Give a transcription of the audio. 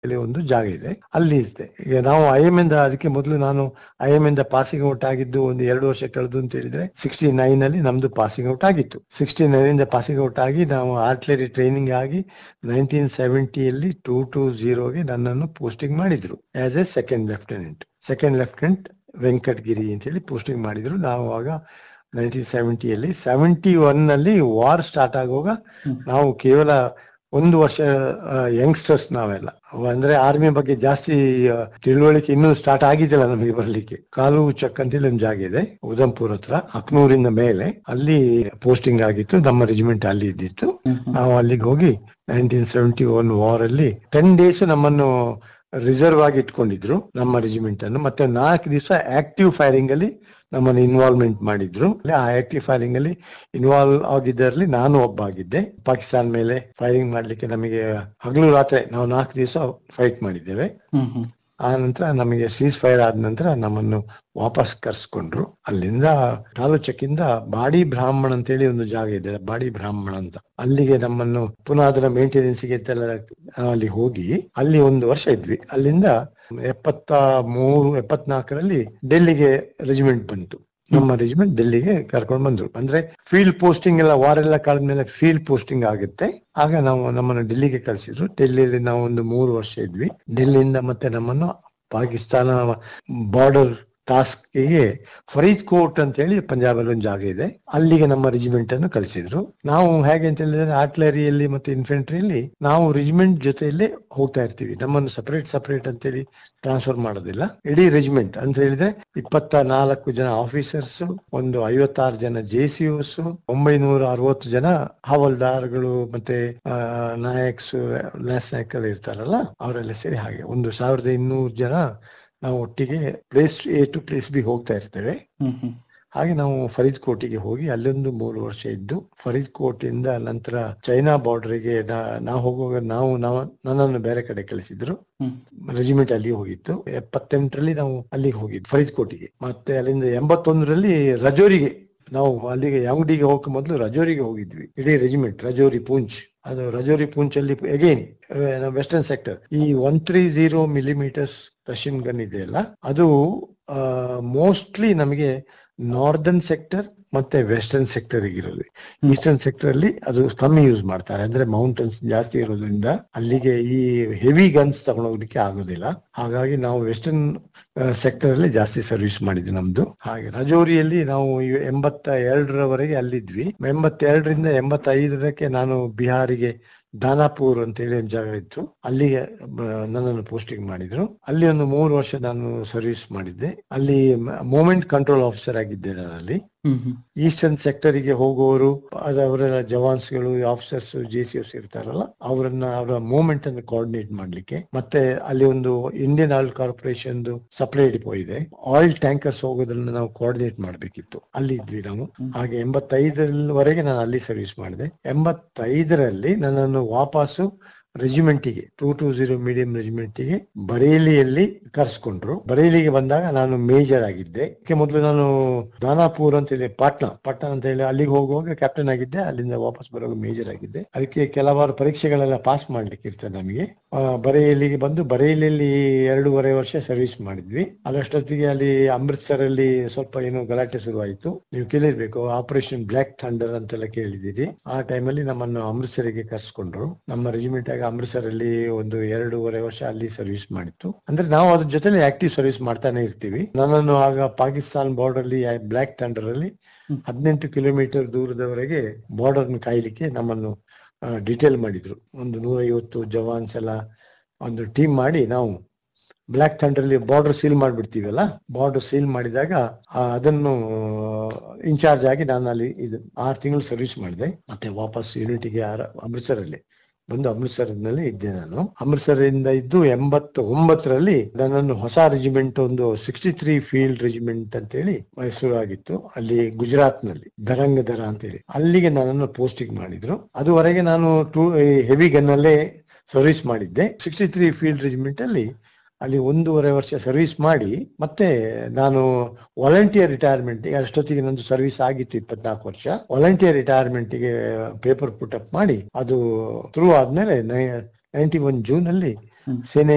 ಇಲ್ಲಿ ಒಂದು ಜಾಗ ಇದೆ ಅಲ್ಲಿ ಇದ್ದೆ ಈಗ ನಾವು ಐ ಎಂ ಇಂದ ಅದಕ್ಕೆ ಮೊದಲು ನಾನು ಐ ಎಂ ಇಂದ ಪಾಸಿಂಗ್ ಔಟ್ ಆಗಿದ್ದು ಒಂದು ಎರಡು ವರ್ಷ ಕಳೆದು ಅಂತ ಹೇಳಿದ್ರೆ ಸಿಕ್ಸ್ಟಿ ನೈನ್ ಅಲ್ಲಿ ನಮ್ದು ಪಾಸಿಂಗ್ ಔಟ್ ಆಗಿತ್ತು ಸಿಕ್ಸ್ಟಿ ನೈನ್ ಇಂದ ಪಾಸಿಂಗ್ ಔಟ್ ಆಗಿ ನಾವು ಆರ್ಟ್ಲರಿ ಟ್ರೈನಿಂಗ್ ಆಗಿ ನೈನ್ಟೀನ್ ಸೆವೆಂಟಿಯಲ್ಲಿ ಟೂ ಟು ಜೀರೋಗೆ ನನ್ನನ್ನು ಪೋಸ್ಟಿಂಗ್ ಮಾಡಿದ್ರು as a second lieutenant second lieutenant Venkatagiri ಅಂತ ಹೇಳಿ ಪೋಸ್ಟಿಂಗ್ ಮಾಡಿದ್ರು ನಾವು ಆಗ ನೈನ್ಟೀನ್ ಸೆವೆಂಟಿಯಲ್ಲಿ ಸೆವೆಂಟಿ ಒನ್ ಅಲ್ಲಿ ವಾರ್ ಸ್ಟಾರ್ಟ್ ಆಗುವಾಗ ನಾವು ಕೇವಲ ಒಂದು ವರ್ಷ ಯಂಗ್ಸ್ಟರ್ಸ್ ನಾವೆಲ್ಲ ಅಂದ್ರೆ ಆರ್ಮಿ ಬಗ್ಗೆ ಜಾಸ್ತಿ ಆ, ತಿಳುವಳಿಕೆ ಇನ್ನೂ ಸ್ಟಾರ್ಟ್ ಆಗಿದ್ದಿಲ್ಲ ನಮಗೆ ಬರ್ಲಿಕ್ಕೆ ಕಾಲು ಚಕ್ ಅಂತೇಳಿ ಒಂದು ಜಾಗ ಇದೆ ಉದಂಪುರ್ ಹತ್ರ ಅಕ್ನೂರಿಂದ ಮೇಲೆ ಅಲ್ಲಿ ಪೋಸ್ಟಿಂಗ್ ಆಗಿತ್ತು ನಮ್ಮ ರೆಜಿಮೆಂಟ್ ಅಲ್ಲಿ ಇದ್ದಿತ್ತು ನಾವು ಅಲ್ಲಿಗೆ ಹೋಗಿ ನೈನ್ಟೀನ್ ಸೆವೆಂಟಿ ಒನ್ ವಾರ್ ಅಲ್ಲಿ ಟೆನ್ ಡೇಸ್ ನಮ್ಮನ್ನು ರಿಸರ್ವ್ ಆಗಿ ಇಟ್ಕೊಂಡಿದ್ರು ನಮ್ಮ ರೆಜಿಮೆಂಟ್ ಅನ್ನು ಮತ್ತೆ ನಾಲ್ಕು ದಿವಸ ಆಕ್ಟಿವ್ ಫೈರಿಂಗ್ ಅಲ್ಲಿ ನಮ್ಮನ್ನು ಇನ್ವಾಲ್ವ್ಮೆಂಟ್ ಮಾಡಿದ್ರು ಆ ಆಕ್ಟಿವ್ ಫೈರಿಂಗ್ ಅಲ್ಲಿ ಇನ್ವಾಲ್ವ್ ಆಗಿದ್ದರಲ್ಲಿ ನಾನು ಒಬ್ಬ ಆಗಿದ್ದೆ ಪಾಕಿಸ್ತಾನ ಮೇಲೆ ಫೈರಿಂಗ್ ಮಾಡ್ಲಿಕ್ಕೆ ನಮಗೆ ಹಗಲು ರಾತ್ರಿ ನಾವು ನಾಲ್ಕು ದಿವಸ ಫೈಟ್ ಮಾಡಿದ್ದೇವೆ ಆ ನಂತರ ನಮಗೆ ಸೀಸ್ ಫೈರ್ ಆದ ನಂತರ ನಮ್ಮನ್ನು ವಾಪಸ್ ಕರ್ಸ್ಕೊಂಡ್ರು ಅಲ್ಲಿಂದ ಕಾಲುಚಕ್ಕಿಂದ ಬಾಡಿ ಬ್ರಾಹ್ಮಣ ಅಂತೇಳಿ ಒಂದು ಜಾಗ ಇದೆ ಬಾಡಿ ಬ್ರಾಹ್ಮಣ ಅಂತ ಅಲ್ಲಿಗೆ ನಮ್ಮನ್ನು ಪುನಃ ಅದರ ಮೇಂಟೆನೆನ್ಸ್ ಗೆ ಅಂತೆಲ್ಲ ಅಲ್ಲಿ ಹೋಗಿ ಅಲ್ಲಿ ಒಂದು ವರ್ಷ ಇದ್ವಿ ಅಲ್ಲಿಂದ ಎಪ್ಪತ್ತ ಮೂರು ಎಪ್ಪತ್ನಾಲ್ಕರಲ್ಲಿ ಡೆಲ್ಲಿಗೆ ರೆಜಿಮೆಂಟ್ ಬಂತು ನಮ್ಮ ರೆಜಿಮೆಂಟ್ ಡೆಲ್ಲಿಗೆ ಕರ್ಕೊಂಡು ಬಂದ್ರು ಅಂದ್ರೆ ಫೀಲ್ಡ್ ಪೋಸ್ಟಿಂಗ್ ಎಲ್ಲ ವಾರ ಎಲ್ಲ ಕಳೆದ್ಮೇಲೆ ಫೀಲ್ಡ್ ಪೋಸ್ಟಿಂಗ್ ಆಗುತ್ತೆ ಆಗ ನಾವು ನಮ್ಮನ್ನು ಡೆಲ್ಲಿಗೆ ಕಳಿಸಿದ್ರು ಡೆಲ್ಲಿಯಲ್ಲಿ ನಾವು ಒಂದು ಮೂರು ವರ್ಷ ಇದ್ವಿ ಡೆಲ್ಲಿಯಿಂದ ಮತ್ತೆ ನಮ್ಮನ್ನು ಪಾಕಿಸ್ತಾನ ಬಾರ್ಡರ್ ಟಾಸ್ಕ್ಗೆ ಫರೀದ್ ಕೋಟ್ ಅಂತ ಹೇಳಿ ಪಂಜಾಬ್ ಅಲ್ಲಿ ಒಂದು ಜಾಗ ಇದೆ ಅಲ್ಲಿಗೆ ನಮ್ಮ ರೆಜಿಮೆಂಟ್ ಅನ್ನು ಕಳಿಸಿದ್ರು ನಾವು ಹೇಗೆ ಅಂತ ಹೇಳಿದ್ರೆ ಆರ್ಟ್ಲರಿಯಲ್ಲಿ ಮತ್ತೆ ಇನ್ಫೆಂಟ್ರಿಯಲ್ಲಿ ನಾವು ರೆಜಿಮೆಂಟ್ ಜೊತೆಯಲ್ಲೇ ಹೋಗ್ತಾ ಇರ್ತೀವಿ ನಮ್ಮನ್ನು ಸಪರೇಟ್ ಸಪರೇಟ್ ಅಂತೇಳಿ ಟ್ರಾನ್ಸ್ಫರ್ ಮಾಡೋದಿಲ್ಲ ಇಡೀ ರೆಜಿಮೆಂಟ್ ಅಂತ ಹೇಳಿದ್ರೆ ಇಪ್ಪತ್ತ ನಾಲ್ಕು ಜನ ಆಫೀಸರ್ಸ್ ಒಂದು ಐವತ್ತಾರು ಜನ ಜೆ ಸಿ ಒಂಬೈನೂರ ಅರವತ್ತು ಜನ ಹವಲ್ದಾರ್ಗಳು ಮತ್ತೆ ಆ, ನಾಯಕ್ಸ್ ಲ್ಯಾಸ್ ನಾಯಕರು ಇರ್ತಾರಲ್ಲ ಅವರೆಲ್ಲ ಸೇರಿ ಹಾಗೆ ಒಂದು ಸಾವಿರದ ಇನ್ನೂರು ಜನ ನಾವು ಒಟ್ಟಿಗೆ place A to place B ಹೋಗ್ತಾ ಇರ್ತೇವೆ ಹಾಗೆ ನಾವು ಫರೀದ್ ಕೋಟಿಗೆ ಹೋಗಿ ಅಲ್ಲೊಂದು ಮೂರು ವರ್ಷ ಇದ್ದು ಫರೀದ್ ಕೋಟಿಂದ ನಂತರ ಚೈನಾ ಬಾರ್ಡರ್ಗೆ ನಾವು ಹೋಗುವಾಗ ನಾವು ನಾವು ನನ್ನನ್ನು ಬೇರೆ ಕಡೆ ಕಳಿಸಿದ್ರು ರೆಜಿಮೆಂಟ್ ಅಲ್ಲಿ ಹೋಗಿತ್ತು ಎಪ್ಪತ್ತೆಂಟರಲ್ಲಿ ನಾವು ಅಲ್ಲಿಗೆ ಹೋಗಿದ್ದು ಫರೀದ್ ಕೋಟಿಗೆ ಮತ್ತೆ ಅಲ್ಲಿಂದ ಎಂಬತ್ತೊಂದರಲ್ಲಿ ರಜೋರಿಗೆ ನಾವು ಅಲ್ಲಿಗೆ ಯಾಂಗಡಿಗೆ ಹೋಗಕ್ಕೆ ಮೊದಲು ರಜೋರಿಗೆ ಹೋಗಿದ್ವಿ ಇಡೀ ರೆಜಿಮೆಂಟ್ ರಜೋರಿ ಪೂಂಚ್ ಅದು ರಜೋರಿ ಪೂಂಚ್ ಅಲ್ಲಿ ಅಗೇನ್ ವೆಸ್ಟರ್ನ್ ಸೆಕ್ಟರ್ ಈ one three zero millimetres Russian gun ಇದೆಯಲ್ಲ ಅದು ಮೋಸ್ಟ್ಲಿ ನಮಗೆ ನಾರ್ದರ್ನ್ ಸೆಕ್ಟರ್ ಮತ್ತೆ ವೆಸ್ಟರ್ನ್ ಸೆಕ್ಟರ್ ಇರೋದು ಈಸ್ಟರ್ನ್ ಸೆಕ್ಟರ್ ಅಲ್ಲಿ ಅದು ಕಮ್ಮಿ ಯೂಸ್ ಮಾಡ್ತಾರೆ ಅಂದ್ರೆ ಮೌಂಟನ್ಸ್ ಜಾಸ್ತಿ ಇರೋದ್ರಿಂದ ಅಲ್ಲಿಗೆ ಈ ಹೆವಿ ಗನ್ಸ್ ತಗೊಂಡೋಗ್ಲಿಕ್ಕೆ ಆಗೋದಿಲ್ಲ ಹಾಗಾಗಿ ನಾವು ವೆಸ್ಟರ್ನ್ ಸೆಕ್ಟರ್ ಅಲ್ಲಿ ಜಾಸ್ತಿ ಸರ್ವಿಸ್ ಮಾಡಿದ್ವಿ ನಮ್ದು ಹಾಗೆ ರಜೌರಿಯಲ್ಲಿ ನಾವು ಈ ಎಂಬತ್ತ ಎರಡರವರೆಗೆ ಅಲ್ಲಿದ್ವಿ ಎಂಬತ್ತೆರಡರಿಂದ ಎಂಬತ್ತೈದರಕ್ಕೆ ನಾನು ಬಿಹಾರಿಗೆ ದಾನಾಪುರ್ ಅಂತ ಹೇಳಿ ಒಂದು ಜಾಗ ಇತ್ತು ಅಲ್ಲಿಗೆ ಬ- ನನ್ನನ್ನು ಪೋಸ್ಟಿಂಗ್ ಮಾಡಿದ್ರು ಅಲ್ಲಿ ಒಂದು ಮೂರು ವರ್ಷ ನಾನು ಸರ್ವಿಸ್ ಮಾಡಿದ್ದೆ ಅಲ್ಲಿ ಮೂಮೆಂಟ್ ಕಂಟ್ರೋಲ್ ಆಫೀಸರ್ ಆಗಿದ್ದೆ ನಾನು ಅಲ್ಲಿ ಈಸ್ಟರ್ನ್ ಸೆಕ್ಟರ್ ಗೆ ಹೋಗುವವರು ಅದು ಅವರ ಜವಾನ್ಸ್ಗಳು ಆಫೀಸರ್ಸ್ ಜೆ ಸಿ ಎಫ್ಸ್ ಇರ್ತಾರಲ್ಲ ಅವರನ್ನ ಅವರ ಮೂವ್ಮೆಂಟ್ ಅನ್ನು ಕೋಆರ್ಡಿನೇಟ್ ಮಾಡ್ಲಿಕ್ಕೆ ಮತ್ತೆ ಅಲ್ಲಿ ಒಂದು Indian Oil Corporation supply depot ಇದೆ ಆಯಿಲ್ ಟ್ಯಾಂಕರ್ಸ್ ಹೋಗೋದನ್ನ ನಾವು ಕೋಆರ್ಡಿನೇಟ್ ಮಾಡ್ಬೇಕಿತ್ತು ಅಲ್ಲಿ ಇದ್ವಿ ನಾವು ಹಾಗೆ ಎಂಬತ್ತೈದರವರೆಗೆ ನಾನು ಅಲ್ಲಿ ಸರ್ವಿಸ್ ಮಾಡಿದೆ ಎಂಬತ್ತೈದರಲ್ಲಿ ನನ್ನನ್ನು ವಾಪಸ್ಸು ರೆಜಿಮೆಂಟಿಗೆ ಟೂ ಟೂ ಜೀರೋ ಮೀಡಿಯಂ ರೆಜಿಮೆಂಟಿಗೆ ಬರೇಲಿಯಲ್ಲಿ ಕರ್ಸ್ಕೊಂಡ್ರು ಬರೇಲಿಗೆ ಬಂದಾಗ ನಾನು ಮೇಜರ್ ಆಗಿದ್ದೆ ಅದಕ್ಕೆ ಮೊದಲು ನಾನು ದಾನಾಪುರ್ ಅಂತ ಹೇಳಿ ಪಾಟ್ನಾ ಪಾಟ್ನಾ ಅಂತ ಹೇಳಿ ಅಲ್ಲಿಗೆ ಹೋಗುವಾಗ ಕ್ಯಾಪ್ಟನ್ ಆಗಿದ್ದೆ ಅಲ್ಲಿಂದ ವಾಪಸ್ ಬರುವಾಗ ಮೇಜರ್ ಆಗಿದ್ದೆ ಅದಕ್ಕೆ ಕೆಲವಾರು ಪರೀಕ್ಷೆಗಳೆಲ್ಲ ಪಾಸ್ ಮಾಡ್ಲಿಕ್ಕೆ ಇರ್ತದೆ ನಮಗೆ ಆ, ಬರೇಲಿಗೆ ಬಂದು ಬರೇಲಿಯಲ್ಲಿ ಎರಡೂವರೆ ವರ್ಷ ಸರ್ವಿಸ್ ಮಾಡಿದ್ವಿ ಅಲ್ಲಷ್ಟೊತ್ತಿಗೆ ಅಲ್ಲಿ ಅಮೃತ್ಸರ್ ಅಲ್ಲಿ ಸ್ವಲ್ಪ ಏನೋ ಗಲಾಟೆ ಶುರುವಾಯಿತು ನೀವು ಕೇಳಿರ್ಬೇಕು ಆಪರೇಷನ್ ಬ್ಲಾಕ್ ಥಂಡರ್ ಅಂತೆಲ್ಲ ಕೇಳಿದ್ದೀರಿ ಆ ಟೈಮಲ್ಲಿ ನಮ್ಮನ್ನು ಅಮೃತ್ಸರಿಗೆ ಕರ್ಸ್ಕೊಂಡ್ರು ನಮ್ಮ ರೆಜಿಮೆಂಟ್ ಆಗಿ ಅಮೃತ್ಸರ್ ಅಲ್ಲಿ ಒಂದು ಎರಡೂವರೆ ವರ್ಷ ಅಲ್ಲಿ ಸರ್ವಿಸ್ ಮಾಡಿತ್ತು ಅಂದ್ರೆ ನಾವು ಅದ್ರ ಜೊತೆಲಿ ಆಕ್ಟಿವ್ ಸರ್ವಿಸ್ ಮಾಡ್ತಾನೆ ಇರ್ತೀವಿ ನನ್ನನ್ನು ಆಗ ಪಾಕಿಸ್ತಾನ್ ಬಾರ್ಡರ್ ಅಲ್ಲಿ ಬ್ಲಾಕ್ ಥಂಡರ್ ಅಲ್ಲಿ ಹದಿನೆಂಟು ಕಿಲೋಮೀಟರ್ ದೂರದವರೆಗೆ ಬಾರ್ಡರ್ ಕಾಯ್ಲಿಕ್ಕೆ ನಮ್ಮನ್ನು ಡಿಟೇಲ್ ಮಾಡಿದ್ರು ಒಂದು ನೂರೈವತ್ತು ಜವಾನ್ಸ್ ಎಲ್ಲ ಒಂದು ಟೀಮ್ ಮಾಡಿ ನಾವು ಬ್ಲಾಕ್ ಥಂಡರ್ ಅಲ್ಲಿ ಬಾರ್ಡರ್ ಸೀಲ್ ಮಾಡ್ಬಿಡ್ತೀವಲ್ಲ ಬಾರ್ಡರ್ ಸೀಲ್ ಮಾಡಿದಾಗ ಆ, ಅದನ್ನು ಇನ್ಚಾರ್ಜ್ ಆಗಿ ನಾನು ಅಲ್ಲಿ ಇದು ಆರು ತಿಂಗಳು ಸರ್ವಿಸ್ ಮಾಡಿದೆ ಮತ್ತೆ ವಾಪಸ್ ಯೂನಿಟಿಗೆ ಅಮೃತ್ಸರ್ ಅಲ್ಲಿ ಬಂದು ಅಮೃತ್ಸರ್ನಲ್ಲಿ ಇದ್ದೆ ನಾನು ಅಮೃತ್ಸರ್ ಇಂದ ಇದ್ದು ಎಂಬತ್ತು ಒಂಬತ್ತರಲ್ಲಿ ನನ್ನನ್ನು ಹೊಸ ರೆಜಿಮೆಂಟ್ ಒಂದು ಸಿಕ್ಸ್ಟಿ ತ್ರೀ ಫೀಲ್ಡ್ ರೆಜಿಮೆಂಟ್ ಅಂತೇಳಿ ಮೈಸೂರು ಆಗಿತ್ತು ಅಲ್ಲಿ ಗುಜರಾತ್ ನಲ್ಲಿ ದರಂಗ ದರ ಅಂತೇಳಿ ಅಲ್ಲಿಗೆ ನನ್ನನ್ನು ಪೋಸ್ಟಿಂಗ್ ಮಾಡಿದ್ರು ಅದುವರೆಗೆ ನಾನು ಟೂ ಹೆವಿ ಗನ್ ಅಲ್ಲೇ ಸರ್ವಿಸ್ ಮಾಡಿದ್ದೆ ಸಿಕ್ಸ್ಟಿ ತ್ರೀ ಫೀಲ್ಡ್ ರೆಜಿಮೆಂಟ್ ಅಲ್ಲಿ ಅಲ್ಲಿ ಒಂದೂವರೆ ವರ್ಷ ಸರ್ವಿಸ್ ಮಾಡಿ ಮತ್ತೆ ನಾನು ವಾಲಂಟಿಯರ್ ರಿಟೈರ್ಮೆಂಟ್ ಅಷ್ಟೊತ್ತಿಗೆ ನಂದು ಸರ್ವಿಸ್ ಆಗಿತ್ತು ಇಪ್ಪತ್ನಾಲ್ಕು ವರ್ಷ ವಾಲಂಟಿಯರ್ ರಿಟೈರ್ಮೆಂಟ್ ಗೆ ಪೇಪರ್ ಪುಟ್ ಅಪ್ ಮಾಡಿ ಅದು ಥ್ರೂ ಆದ್ಮೇಲೆ ನೈಂಟಿ ಒನ್ ಜೂನ್ ಅಲ್ಲಿ ಸೇನೆ